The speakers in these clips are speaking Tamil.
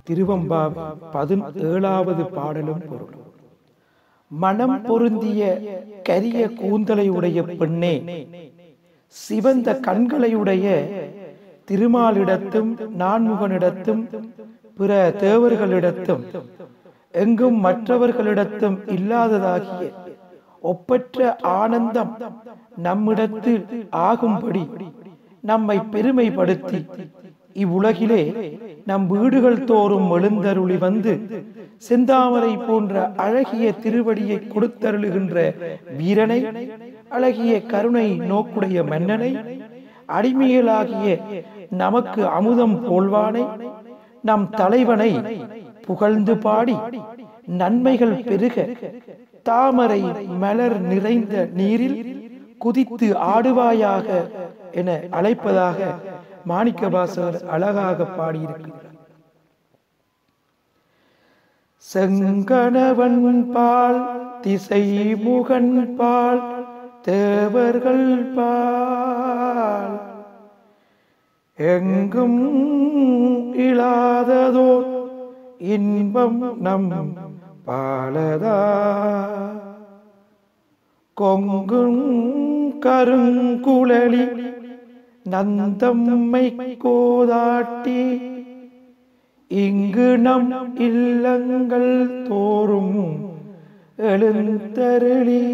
திருவம்பாவை பதினேழாவது பாடலும் பொருளும் மனம் பொருந்திய கரிய கூந்தலை உடைய பெண்ணே சிவந்த கண்களையுடைய திருமாலிடத்தும் நான்முகனிடத்தும் பிற தேவர்களிடத்தும் எங்கும் மற்றவர்களிடத்தும் இல்லாததாகிய ஒப்பற்ற ஆனந்தம் நம்மிடத்தில் ஆகும்படி நம்மை பெருமைப்படுத்தி இவ்வுலகிலே நம் வீடுகள் தோறும் எழுந்தருளி வந்து செந்தாமரை போன்ற அழகிய திருவடியை கொடுத்தருளுகின்ற வீரனை அழகிய கருணை நோக்குடைய மன்னனை அடிமையலாகிய நமக்கு அமுதம் போல்வானை நம் தலைவனை புகழ்ந்து பாடி நன்மைகள் பெருக தாமரை மலர் நிறைந்த நீரில் குதித்து ஆடுவாயாக என அழைப்பதாக மாணிக்கவாசகர் அழகாக பாடியிருக்கிறார் செங்கணவன் பால் திசை முகன் பால் தேவர்கள் பால் எங்கும் இழாததோ இன்பம் நம் பாலதா கொங்கும் கருங்குழலி நந்தம்மை கோதாட்டி இங்கு நம் இல்லங்கள் தோறும் எழுந்தருளி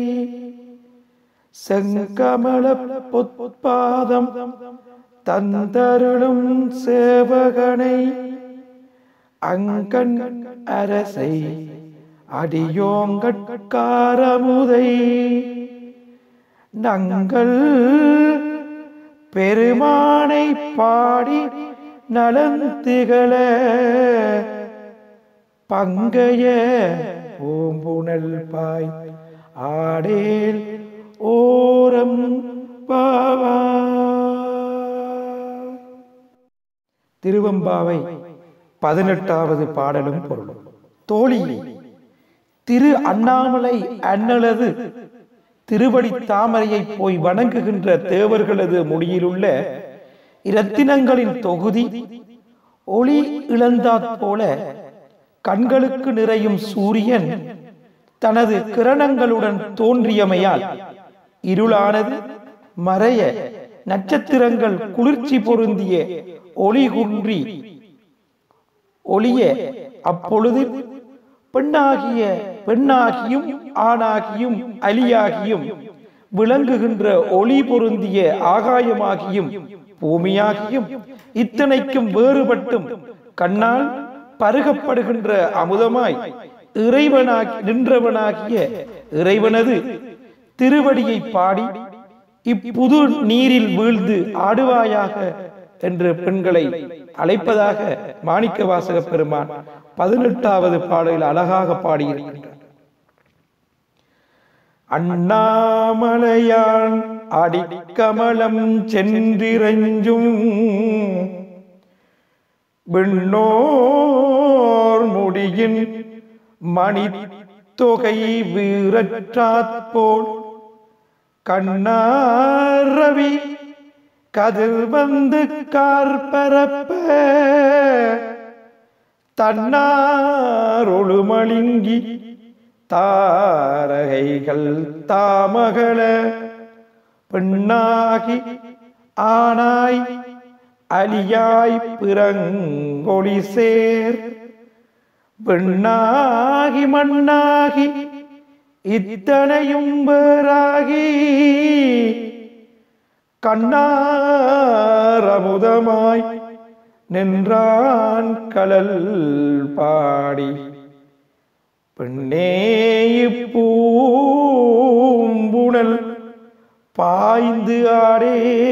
செங்கமல பொற்பாதம் தந்தருளும் சேவகனை அங்கன் அரசை அடியோங்கட்காரமுதை நங்கள் பெருமானை பாடி நலந்திகள பங்கைய பூம்புணல் பாய் ஆடேல் ஓரம் பாவா திருவம்பாவை பதினெட்டாவது பாடலும் பொருளும் தோழி திரு அண்ணாமலை அண்ணலது திருவடி தாமரையை போய் வணங்குகின்ற தேவர்களது முடியிலுள்ள இரத்தினங்களின் தொகுதி ஒளி இழந்தாற் போல கண்களுக்கு நிறையும் சூரியன் தனது கிரணங்களுடன் தோன்றியமையால் இருளானது மறைய நட்சத்திரங்கள் குளிர்ச்சி பொருந்திய ஒளி குன்றி ஒளிய அப்பொழுது பெண்ணாகிய பெண்ணாகியும் ஆணாகியும் அலியாகியும் விளங்குகின்ற ஒளி பொருந்திய ஆகாயமாகியும் பூமியாகியும் இத்தனைக்கும் வேறுபட்டும் கண்ணால் பருகப்படுகின்ற அமுதமாய் இறைவனாகி நின்றவனாகிய இறைவனது திருவடியை பாடி இப்புது நீரில் வீழ்ந்து ஆடுவாயாக என்று பெண்களை அழைப்பதாக மாணிக்க வாசக பெருமான் பதினெட்டாவது பாடலில் அழகாக பாடியிருக்கின்றார் அண்ணாமலையான் அடிக்கமலம் சென்றிரஞ்சும் விண்ணோர் முடியின் மணி தொகை வீரற்றாற்போல் கண்ணாரவி கதிர் வந்து கார்பரப்ப தன்னாரொழுமழுங்கி தாரகைகள் தாமகள பெண்ணாகி ஆனாய் அலியாய் பிறங்கொழி சேர் பெண்ணாகி மண்ணாகி இத்தனையும் வேறாகி கண்ணாரமுதமாய் நின்றான் கலல் பாடி பெண்ணேயுப்பூம்புணல் பாய்ந்து ஆடே